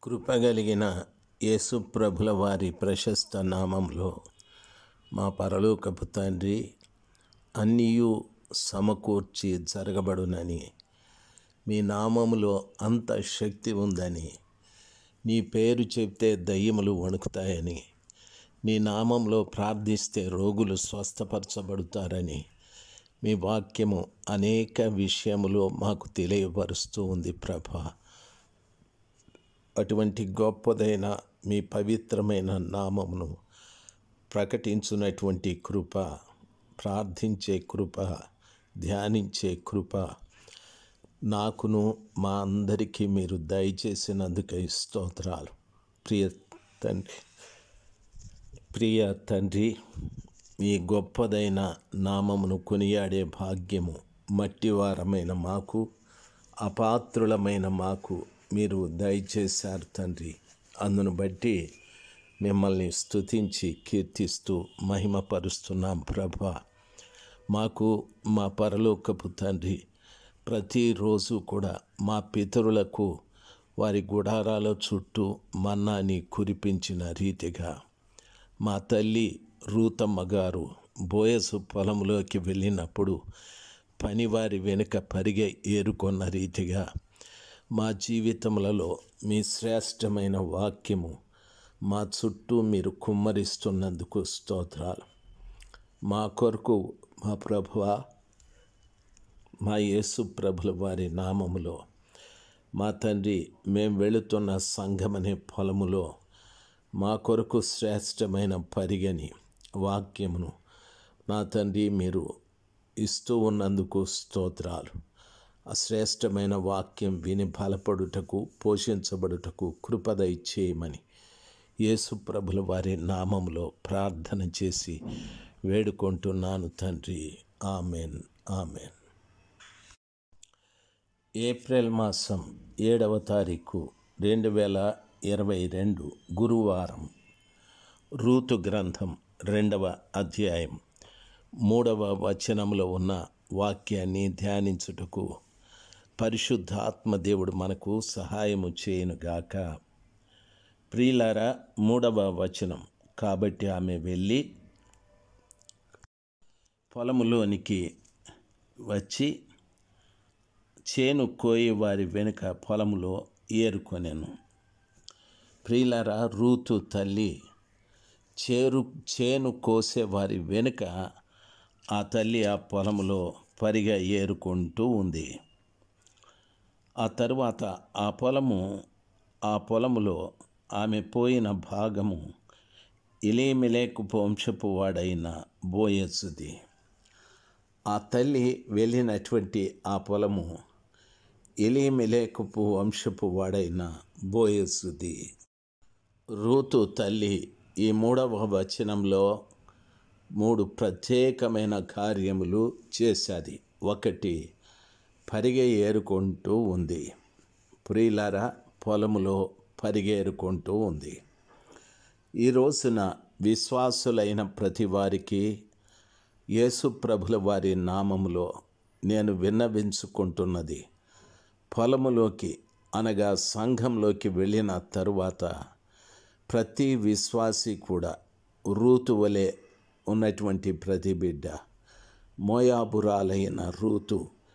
కృపగలిగిన యేసు ప్రభుల వారి ప్రశస్త నామంలో మా పరలోకపు తండ్రి అన్నీయు సమకూర్చి జరగబడునని మీ నామములో అంత శక్తి ఉందని నీ పేరు చెప్తే దయ్యములు వణుకుతాయని నీ నామంలో ప్రార్థిస్తే రోగులు స్వస్థపరచబడతారని మీ వాక్యము అనేక విషయములో మాకు తెలియపరుస్తూ ఉంది ప్రభా అటువంటి గొప్పదైన మీ పవిత్రమైన నామమును ప్రకటించున్నటువంటి కృప ప్రార్థించే కృప ధ్యానించే కృప నాకును మా అందరికీ మీరు దయచేసినందుకై స్తోత్రాలు ప్రియ తండ్రి ప్రియ తండ్రి ఈ గొప్పదైన నామమును కొనియాడే భాగ్యము మట్టివారమైన మాకు అపాత్రులమైన మాకు మీరు దయచేశారు తండ్రి అందును బట్టి మిమ్మల్ని స్తుతించి కీర్తిస్తూ మహిమపరుస్తున్నాం ప్రభా మాకు మా పరలోకపు తండ్రి ప్రతిరోజు కూడా మా పితరులకు వారి గుడారాల చుట్టూ మన్నాని కురిపించిన రీతిగా మా తల్లి రూతమ్మ గారు బోయసు పొలంలోకి వెళ్ళినప్పుడు పనివారి వెనుక పరిగె ఏరుకొన్న రీతిగా మా జీవితములలో మీ శ్రేష్టమైన వాక్యము మా చుట్టూ మీరు కుమ్మరిస్తున్నందుకు స్తోత్రాలు మా కొరకు మా ప్రభువా మా యేసు ప్రభుల వారి నామములో మా తండ్రి మేము వెళుతున్న సంఘమనే పొలములో మా కొరకు శ్రేష్టమైన పరిగని వాక్యమును నా తండ్రి మీరు ఇస్తూ ఉన్నందుకు స్తోత్రాలు ఆ శ్రేష్టమైన వాక్యం విని బలపడుటకు పోషించబడుటకు కృపద ఇచ్చేయమని యేసు ప్రభుల వారి నామంలో ప్రార్థన చేసి వేడుకుంటున్నాను తండ్రి ఆమెన్ ఆమెన్ ఏప్రిల్ మాసం ఏడవ తారీఖు రెండు వేల ఇరవై రెండు గురువారం రూతు గ్రంథం రెండవ అధ్యాయం మూడవ వచనంలో ఉన్న వాక్యాన్ని ధ్యానించుటకు పరిశుద్ధాత్మ దేవుడు మనకు సహాయము చేయనుగాక ప్రియులారా మూడవ వచనం కాబట్టి ఆమె వెళ్ళి పొలములోనికి వచ్చి చేను కోయి వారి వెనుక పొలములో ఏరుకొనెను ప్రియులరా రూతు తల్లి చేరు చేను కోసే వారి వెనుక ఆ తల్లి ఆ పొలములో పరిగా ఏరుకుంటూ ఉంది ఆ తరువాత ఆ పొలము ఆ పొలములో ఆమె పోయిన భాగము ఇలీమిలేకు వంశపు వాడైన బోయసుది ఆ తల్లి వెళ్ళినటువంటి ఆ పొలము ఎలీమిలేకపు వంశపు వాడైన బోయసుది రూతు తల్లి ఈ మూడవ వచనంలో మూడు ప్రత్యేకమైన కార్యములు చేశాది ఒకటి పరిగె ఏరుకుంటూ ఉంది ప్రియులారా పొలములో పరిగేరుకుంటూ ఉంది ఈ రోజున విశ్వాసులైన ప్రతి వారికి యేసు ప్రభుల వారి నామములో నేను విన్నవించుకుంటున్నది పొలములోకి అనగా సంఘంలోకి వెళ్ళిన తరువాత ప్రతి విశ్వాసి కూడా రూతు వలె ఉన్నటువంటి ప్రతి బిడ్డ మోయాబురాలైన రూతు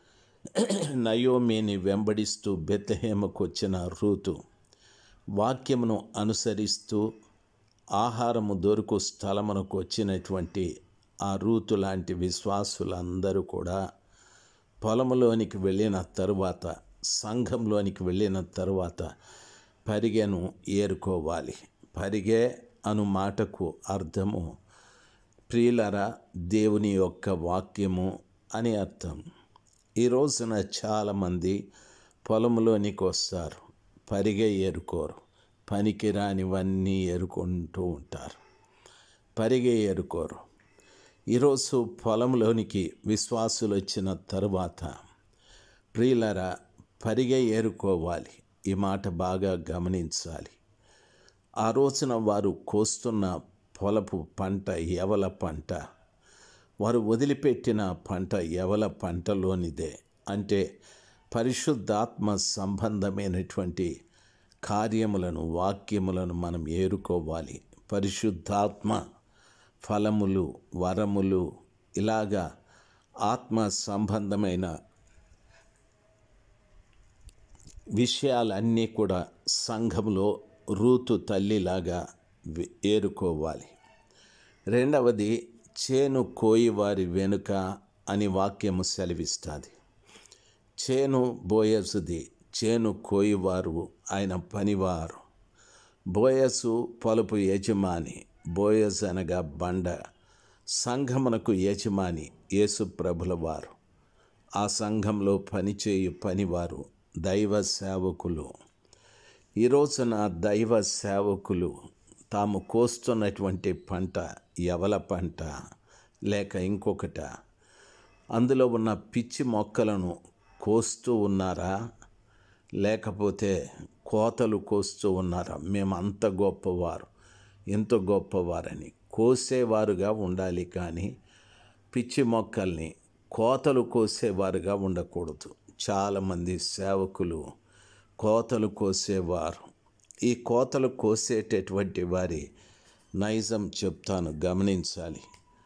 నయోమిని వెంబడిస్తూ బెత్తహేమకు వచ్చిన రూతు వాక్యమును అనుసరిస్తూ ఆహారము దొరుకు స్థలమునకు వచ్చినటువంటి ఆ రూతు లాంటి విశ్వాసులందరూ కూడా పొలములోనికి వెళ్ళిన తరువాత సంఘంలోనికి వెళ్ళిన తరువాత పరిగెను ఏరుకోవాలి పరిగె అను మాటకు అర్థము ప్రియులరా దేవుని యొక్క వాక్యము అని అర్థం ఈ రోజున చాలామంది పొలంలోనికి వస్తారు పరిగె ఏరుకోరు పనికి రానివన్నీ ఏరుకుంటూ ఉంటారు పరిగె ఏరుకోరు ఈరోజు పొలంలోనికి విశ్వాసులు వచ్చిన తరువాత ప్రియులరా పరిగె ఏరుకోవాలి ఈ మాట బాగా గమనించాలి ఆ రోజున వారు కోస్తున్న పొలపు పంట ఎవల పంట వారు వదిలిపెట్టిన పంట ఎవల పంటలోనిదే అంటే పరిశుద్ధాత్మ సంబంధమైనటువంటి కార్యములను వాక్యములను మనం ఏరుకోవాలి పరిశుద్ధాత్మ ఫలములు వరములు ఇలాగా ఆత్మ సంబంధమైన విషయాలన్నీ కూడా సంఘంలో రూతు తల్లిలాగా వి- ఏరుకోవాలి రెండవది చేను కోయివారి వెనుక అని వాక్యము సెలవిస్తుంది చేను బోయసుది చేను కోయివారు ఆయన పనివారు బోయసు పలుపు యజమాని బోయస్ అనగా బండ సంఘమునకు యజమాని యేసు ప్రభుల వారు ఆ సంఘంలో పనిచేయు పనివారు దైవ సేవకులు ఈ రోజున దైవ సేవకులు తాము కోస్తున్నటువంటి పంట ఎవల పంట లేక ఇంకొకట అందులో ఉన్న పిచ్చి మొక్కలను కోస్తూ ఉన్నారా లేకపోతే కోతలు కోస్తూ ఉన్నారా మేము అంత గొప్పవారు ఎంత గొప్పవారని కోసేవారుగా ఉండాలి కానీ పిచ్చి మొక్కల్ని కోతలు కోసేవారుగా ఉండకూడదు చాలామంది సేవకులు కోతలు కోసేవారు ఈ కోతలు కోసేటటువంటి వారి నైజం చెప్తాను గమనించాలి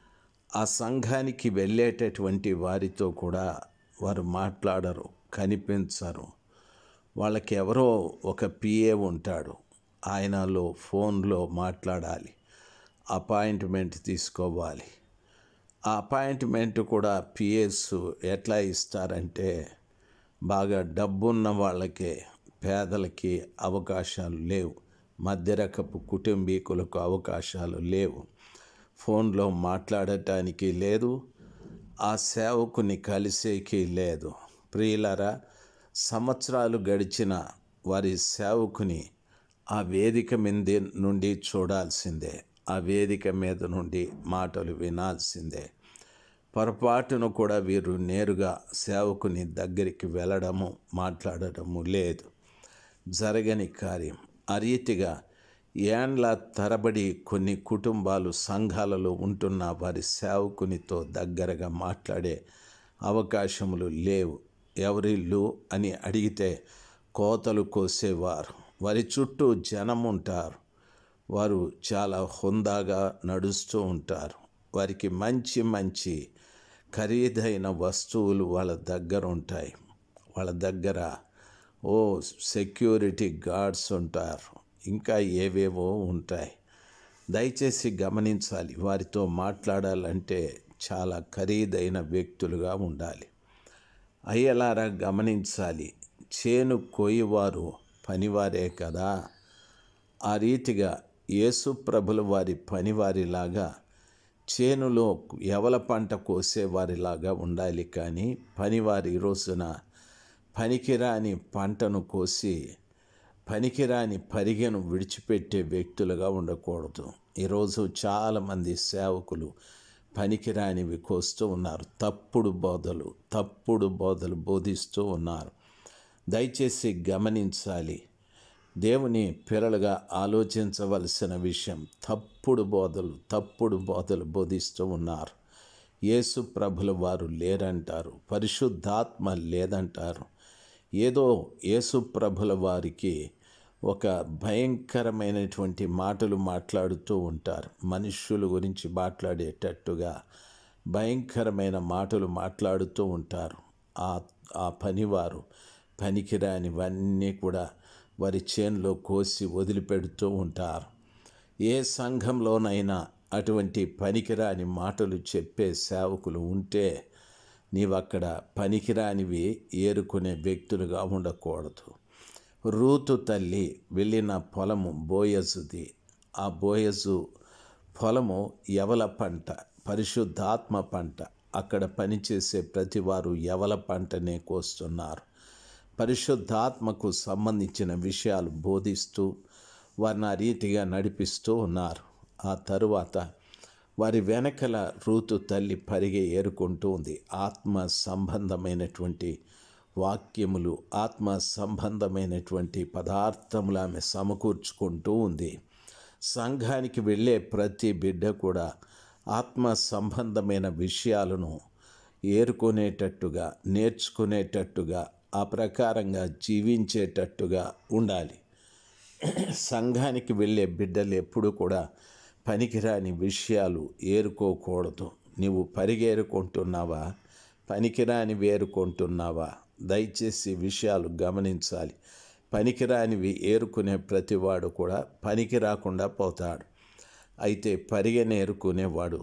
ఆ సంఘానికి వెళ్ళేటటువంటి వారితో కూడా వారు మాట్లాడరు కనిపించరు వాళ్ళకి ఎవరో ఒక పిఏ ఉంటాడు ఆయనలో ఫోన్లో మాట్లాడాలి అపాయింట్మెంట్ తీసుకోవాలి ఆ అపాయింట్మెంట్ కూడా పిఎస్ ఎట్లా ఇస్తారంటే బాగా డబ్బున్న వాళ్ళకే పేదలకి అవకాశాలు లేవు మధ్యరకపు కుటుంబీకులకు అవకాశాలు లేవు ఫోన్లో మాట్లాడటానికి లేదు ఆ సేవకుని కలిసేకి లేదు ప్రియులరా సంవత్సరాలు గడిచిన వారి సేవకుని ఆ వేదిక మీద నుండి చూడాల్సిందే ఆ వేదిక మీద నుండి మాటలు వినాల్సిందే పొరపాటును కూడా వీరు నేరుగా సేవకుని దగ్గరికి వెళ్ళడము మాట్లాడటము లేదు జరగని కార్యం ఆ రీతిగా ఏండ్ల తరబడి కొన్ని కుటుంబాలు సంఘాలలో ఉంటున్న వారి సేవకునితో దగ్గరగా మాట్లాడే అవకాశములు లేవు ఎవరిల్లు అని అడిగితే కోతలు కోసేవారు వారి చుట్టూ జనం ఉంటారు వారు చాలా హుందాగా నడుస్తూ ఉంటారు వారికి మంచి మంచి ఖరీదైన వస్తువులు వాళ్ళ దగ్గర ఉంటాయి వాళ్ళ దగ్గర ఓ సెక్యూరిటీ గార్డ్స్ ఉంటారు ఇంకా ఏవేవో ఉంటాయి దయచేసి గమనించాలి వారితో మాట్లాడాలంటే చాలా ఖరీదైన వ్యక్తులుగా ఉండాలి అయ్యలారా గమనించాలి చేను కోయివారు పనివారే కదా ఆ రీతిగా యేసు ప్రభుల వారి పనివారిలాగా చేనులో ఎవల పంట కోసేవారిలాగా ఉండాలి కానీ పనివారి ఈ రోజున పనికిరాని పంటను కోసి పనికిరాని పరిగెను విడిచిపెట్టే వ్యక్తులుగా ఉండకూడదు ఈరోజు చాలామంది సేవకులు పనికిరానివి కోస్తూ ఉన్నారు తప్పుడు బోధలు తప్పుడు బోధలు బోధిస్తూ ఉన్నారు దయచేసి గమనించాలి దేవుని పిల్లలుగా ఆలోచించవలసిన విషయం తప్పుడు బోధలు తప్పుడు బోధలు బోధిస్తూ ఉన్నారు యేసు ప్రభుల వారు లేరంటారు పరిశుద్ధాత్మ లేదంటారు ఏదో యేసు ప్రభుల వారికి ఒక భయంకరమైనటువంటి మాటలు మాట్లాడుతూ ఉంటారు మనుష్యుల గురించి మాట్లాడేటట్టుగా భయంకరమైన మాటలు మాట్లాడుతూ ఉంటారు ఆ ఆ పనివారు పనికిరానివన్నీ కూడా వారి చేనులో కోసి వదిలిపెడుతూ ఉంటారు ఏ సంఘంలోనైనా అటువంటి పనికిరాని మాటలు చెప్పే సేవకులు ఉంటే నీవక్కడ పనికిరానివి ఏరుకునే వ్యక్తులుగా ఉండకూడదు రూతు తల్లి వెళ్ళిన పొలము బోయజుది ఆ బోయజు పొలము ఎవల పంట పరిశుద్ధాత్మ పంట అక్కడ పనిచేసే ప్రతి వారు ఎవల పంటనే కోస్తున్నారు పరిశుద్ధాత్మకు సంబంధించిన విషయాలు బోధిస్తూ వారిని ఆ రీతిగా నడిపిస్తూ ఉన్నారు ఆ తరువాత వారి వెనకల రూతు తల్లి పరిగె ఏరుకుంటూ ఉంది ఆత్మ సంబంధమైనటువంటి వాక్యములు ఆత్మ సంబంధమైనటువంటి పదార్థములు ఆమె సమకూర్చుకుంటూ ఉంది సంఘానికి వెళ్ళే ప్రతి బిడ్డ కూడా ఆత్మ సంబంధమైన విషయాలను ఏరుకునేటట్టుగా నేర్చుకునేటట్టుగా ఆ ప్రకారంగా జీవించేటట్టుగా ఉండాలి సంఘానికి వెళ్ళే బిడ్డలు ఎప్పుడు కూడా పనికిరాని విషయాలు ఏరుకోకూడదు నీవు పరిగేరుకుంటున్నావా పనికిరానివి ఏరుకుంటున్నావా దయచేసి విషయాలు గమనించాలి పనికిరానివి ఏరుకునే ప్రతివాడు కూడా పనికి రాకుండా పోతాడు అయితే పరిగెనేరుకునేవాడు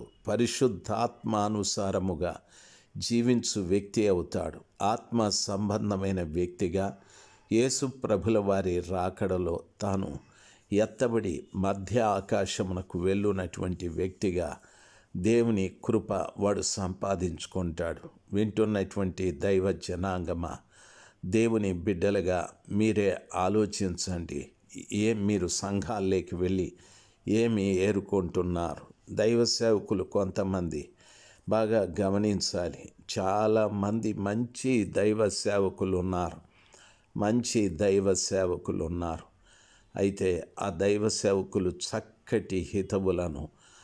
పరిశుద్ధాత్మానుసారముగా జీవించు వ్యక్తి అవుతాడు ఆత్మ సంబంధమైన వ్యక్తిగా యేసు ప్రభుల వారి రాకడలో తాను ఎత్తబడి మధ్య ఆకాశమునకు వెళ్ళునటువంటి వ్యక్తిగా దేవుని కృప వాడు సంపాదించుకుంటాడు వింటున్నటువంటి దైవ జనాంగమా దేవుని బిడ్డలుగా మీరే ఆలోచించండి ఏం మీరు సంఘాల్లోకి వెళ్ళి ఏమి ఏరుకుంటున్నారు దైవ సేవకులు కొంతమంది బాగా గమనించాలి చాలామంది మంచి దైవ సేవకులు ఉన్నారు మంచి దైవ సేవకులు ఉన్నారు అయితే ఆ దైవ సేవకులు చక్కటి హితవులను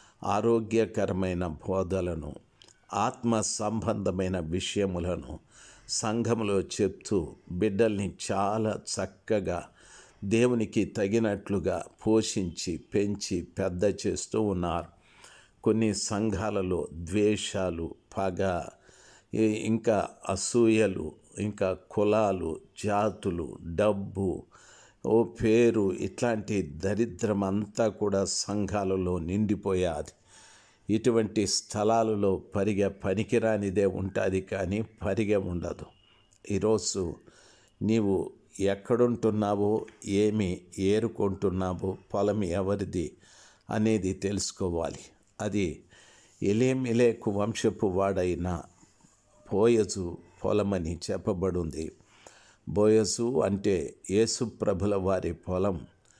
ఆరోగ్యకరమైన బోధలను ఆత్మ సంబంధమైన విషయములను సంఘములో చెప్తూ బిడ్డల్ని చాలా చక్కగా దేవునికి తగినట్లుగా పోషించి పెంచి పెద్ద చేస్తూ ఉన్నారు కొన్ని సంఘాలలో ద్వేషాలు పగ ఈ- ఇంకా అసూయలు ఇంకా కులాలు జాతులు డబ్బు ఓ పేరు ఇట్లాంటి దరిద్రం అంతా కూడా సంఘాలలో నిండిపోయాది ఇటువంటి స్థలాలలో పరిగె పనికిరానిదే ఉంటుంది కానీ పరిగె ఉండదు ఈరోజు నీవు ఎక్కడుంటున్నావో ఏమి ఏరుకుంటున్నావో పొలం ఎవరిది అనేది తెలుసుకోవాలి అది ఎలేమిలేకు వంశపు వాడైన బోయజు పొలమని చెప్పబడింది బోయజు అంటే యేసు ప్రభుల వారి పొలం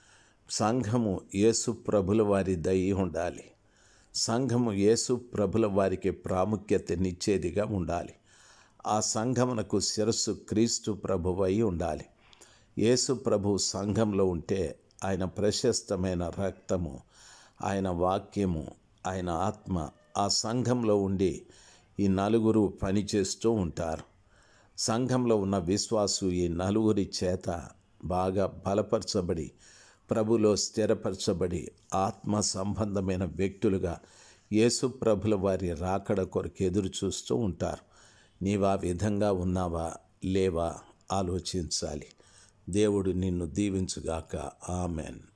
సంఘము యేసు ప్రభుల వారి దయి ఉండాలి సంఘము యేసు ప్రభుల వారికి ప్రాముఖ్యతనిచ్చేదిగా ఉండాలి ఆ సంఘమునకు శిరస్సు క్రీస్తు ప్రభువై ఉండాలి యేసు ప్రభు సంఘంలో ఉంటే ఆయన ప్రశస్తమైన రక్తము ఆయన వాక్యము ఆయన ఆత్మ ఆ సంఘంలో ఉండి ఈ నలుగురు పనిచేస్తూ ఉంటారు సంఘంలో ఉన్న విశ్వాసు ఈ నలుగురి చేత బాగా బలపరచబడి ప్రభులో స్థిరపరచబడి ఆత్మ సంబంధమైన వ్యక్తులుగా యేసు ప్రభుల వారి రాకడ కొరకు ఎదురు చూస్తూ ఉంటారు నీవు ఆ విధంగా ఉన్నావా లేవా ఆలోచించాలి దేవుడు నిన్ను దీవించుగాక ఆమెన్